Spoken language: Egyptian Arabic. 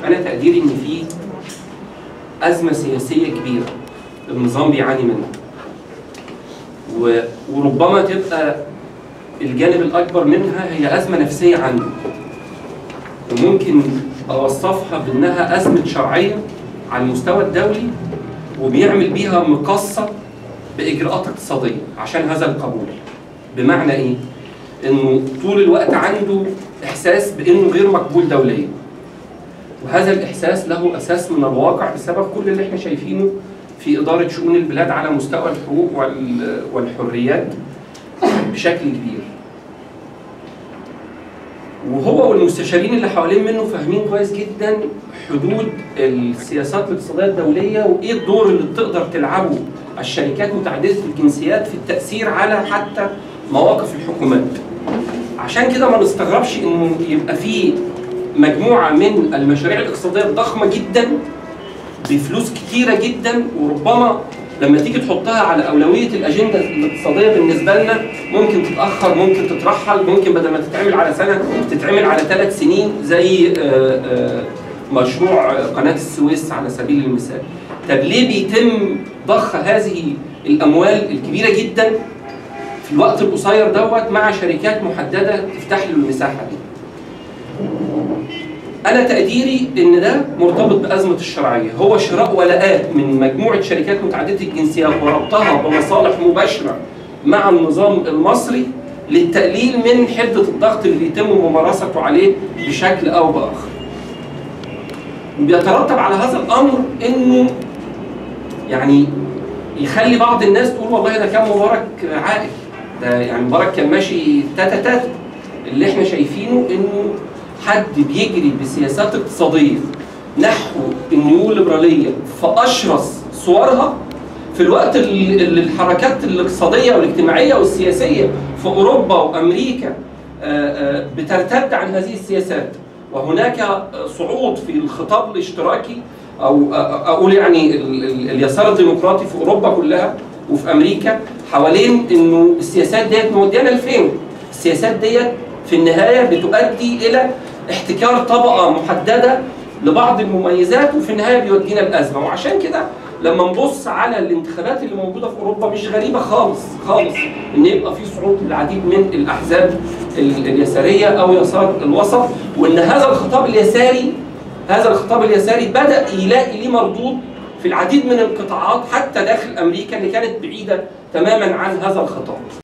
انا تقديري ان في ازمه سياسيه كبيره النظام بيعاني منها و- وربما تبقى الجانب الاكبر منها هي ازمه نفسيه عنده وممكن اوصفها بانها ازمه شرعيه على المستوى الدولي وبيعمل بيها مقصه باجراءات اقتصاديه عشان هذا القبول بمعنى ايه انه طول الوقت عنده احساس بانه غير مقبول دوليا وهذا الاحساس له اساس من الواقع بسبب كل اللي احنا شايفينه في اداره شؤون البلاد على مستوى الحقوق وال- والحريات بشكل كبير وهو والمستشارين اللي حوالين منه فاهمين كويس جدا حدود السياسات الاقتصاديه الدوليه وايه الدور اللي تقدر تلعبه الشركات متعدده الجنسيات في التاثير على حتى مواقف الحكومات. عشان كده ما نستغربش انه يبقى في مجموعه من المشاريع الاقتصاديه الضخمه جدا بفلوس كتيره جدا وربما لما تيجي تحطها على اولويه الاجنده الاقتصاديه بالنسبه لنا ممكن تتاخر ممكن تترحل ممكن بدل ما تتعمل على سنه تتعمل على ثلاث سنين زي آه، آه، مشروع قناه السويس على سبيل المثال. طب ليه بيتم ضخ هذه الاموال الكبيره جدا في الوقت القصير دوت مع شركات محدده تفتح له المساحه دي؟ انا تقديري ان ده مرتبط بازمه الشرعيه هو شراء ولاءات من مجموعه شركات متعدده الجنسيات وربطها بمصالح مباشره مع النظام المصري للتقليل من حده الضغط اللي بيتم ممارسته عليه بشكل او باخر بيترتب على هذا الامر انه يعني يخلي بعض الناس تقول والله ده كان مبارك عاقل ده يعني مبارك كان ماشي تاتا تاتا اللي احنا شايفينه انه حد بيجري بسياسات اقتصاديه نحو النيو ليبراليه في اشرس صورها في الوقت اللي اللي الحركات الاقتصاديه والاجتماعيه والسياسيه في اوروبا وامريكا آه، آه، بترتد عن هذه السياسات وهناك صعود في الخطاب الاشتراكي او آه، اقول يعني ال- ال- اليسار الديمقراطي في اوروبا كلها وفي امريكا حوالين انه السياسات ديت موديانا لفين؟ السياسات ديت في النهايه بتؤدي الى احتكار طبقه محدده لبعض المميزات وفي النهايه بيودينا الازمه وعشان كده لما نبص على الانتخابات اللي موجوده في اوروبا مش غريبه خالص خالص ان يبقى في صعود للعديد من الاحزاب ال- اليساريه او يسار الوسط وان هذا الخطاب اليساري هذا الخطاب اليساري بدا يلاقي ليه مردود في العديد من القطاعات حتى داخل امريكا اللي كانت بعيده تماما عن هذا الخطاب.